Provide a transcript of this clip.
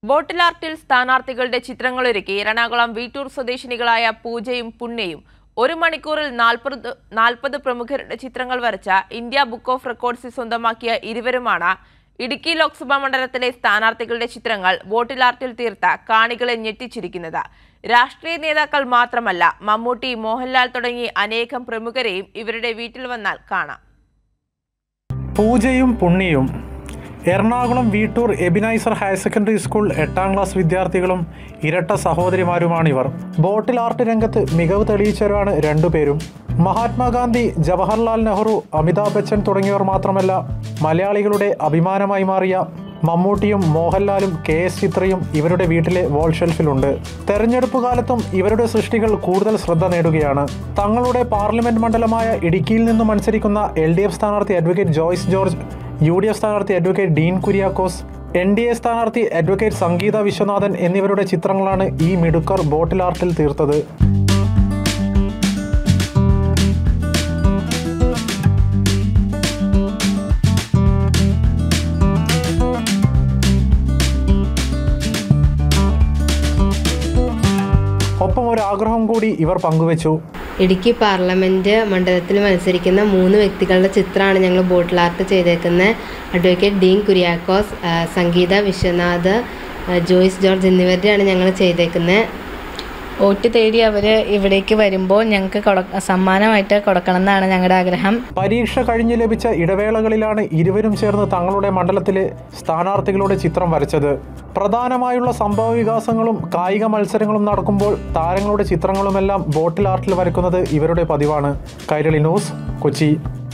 ബോട്ടിൽ ആർട്ടിൽ സ്ഥാനാർത്ഥികളുടെ ചിത്രങ്ങളൊരുക്കി എറണാകുളം വീട്ടൂർ സ്വദേശിനികളായ പൂജയും പുണ്യയും ഒരു മണിക്കൂറിൽ നാൽപ്പത് നാൽപ്പത് പ്രമുഖരുടെ ചിത്രങ്ങൾ വരച്ച ഇന്ത്യ ബുക്ക് ഓഫ് റെക്കോർഡ്സിൽ സ്വന്തമാക്കിയ ഇരുവരുമാണ് ഇടുക്കി ലോക്സഭാ മണ്ഡലത്തിലെ സ്ഥാനാർത്ഥികളുടെ ചിത്രങ്ങൾ ബോട്ടിൽ ആർട്ടിൽ തീർത്ത കാണികളെ ഞെട്ടിച്ചിരിക്കുന്നത് രാഷ്ട്രീയ നേതാക്കൾ മാത്രമല്ല മമ്മൂട്ടി മോഹൻലാൽ തുടങ്ങി അനേകം പ്രമുഖരെയും ഇവരുടെ വീട്ടിൽ വന്നാൽ കാണാം പൂജയും പുണ്യയും Ernakulam Veettoor Ebenezer higher secondary school എട്ടാം ക്ലാസ് വിദ്യാർത്ഥികളും ഇരട്ട സഹോദരിമാരുമാണിവർ ബോട്ടിൽ ആർട്ട് രംഗത്ത് മികവ് തെളിയിച്ചവരാണ് രണ്ടുപേരും മഹാത്മാഗാന്ധി ജവഹർലാൽ നെഹ്റു അമിതാഭ് ബച്ചൻ തുടങ്ങിയവർ മാത്രമല്ല മലയാളികളുടെ അഭിമാനമായി മാറിയ മമ്മൂട്ടിയും മോഹൻലാലും കെ എസ് ചിത്രയും ഇവരുടെ വീട്ടിലെ വാൾ ഷെൽഫിലുണ്ട് തെരഞ്ഞെടുപ്പ് കാലത്തും ഇവരുടെ സൃഷ്ടികൾ കൂടുതൽ ശ്രദ്ധ നേടുകയാണ് തങ്ങളുടെ പാർലമെന്റ് മണ്ഡലമായ ഇടുക്കിയിൽ നിന്ന് മത്സരിക്കുന്ന എൽ ഡി എഫ് സ്ഥാനാർത്ഥി advocate Joice George U D F സ്ഥാനാർത്ഥി advocate Dean Kuriakose N D A സ്ഥാനാർത്ഥി അഡ്വക്കേറ്റ് സംഗീത വിശ്വനാഥൻ എന്നിവരുടെ ചിത്രങ്ങളാണ് ഈ മിടുക്കർ ബോട്ടിൽ ആർട്ടിൽ തീർത്തത് ഒപ്പം ഒരു ആഗ്രഹം കൂടി ഇവർ പങ്കുവച്ചു ഇടുക്കി പാർലമെൻറ്റ് മണ്ഡലത്തിൽ മത്സരിക്കുന്ന മൂന്ന് വ്യക്തികളുടെ ചിത്രമാണ് ഞങ്ങൾ ബോട്ടിൽ ആർട്ട് ചെയ്തേക്കുന്നത് അഡ്വക്കേറ്റ് ഡീൻ കുര്യാക്കോസ് ആ, സംഗീത വിശ്വനാഥ് ആ, ജോയ്സ് ജോർജ് എന്നിവരുടെയാണ് ഞങ്ങൾ ചെയ്തേക്കുന്നത് വോട്ട് തേടി അവർ ഇവിടേക്ക് വരുമ്പോൾ ഞങ്ങൾക്ക് കൊടു സമ്മാനമായിട്ട് കൊടുക്കണം എന്നാണ് ഞങ്ങളുടെ ആഗ്രഹം പരീക്ഷ കഴിഞ്ഞ് ലഭിച്ച ഇടവേളകളിലാണ് ഇരുവരും ചേർന്ന് തങ്ങളുടെ മണ്ഡലത്തിലെ സ്ഥാനാർത്ഥികളുടെ ചിത്രം വരച്ചത് പ്രധാനമായുള്ള സംഭവ വികാസങ്ങളും കായിക മത്സരങ്ങളും നടക്കുമ്പോൾ താരങ്ങളുടെ ചിത്രങ്ങളുമെല്ലാം ബോട്ടിൽ ആർട്ടിൽ വരയ്ക്കുന്നത് ഇവരുടെ പതിവാണ് കൈരളി ന്യൂസ് കൊച്ചി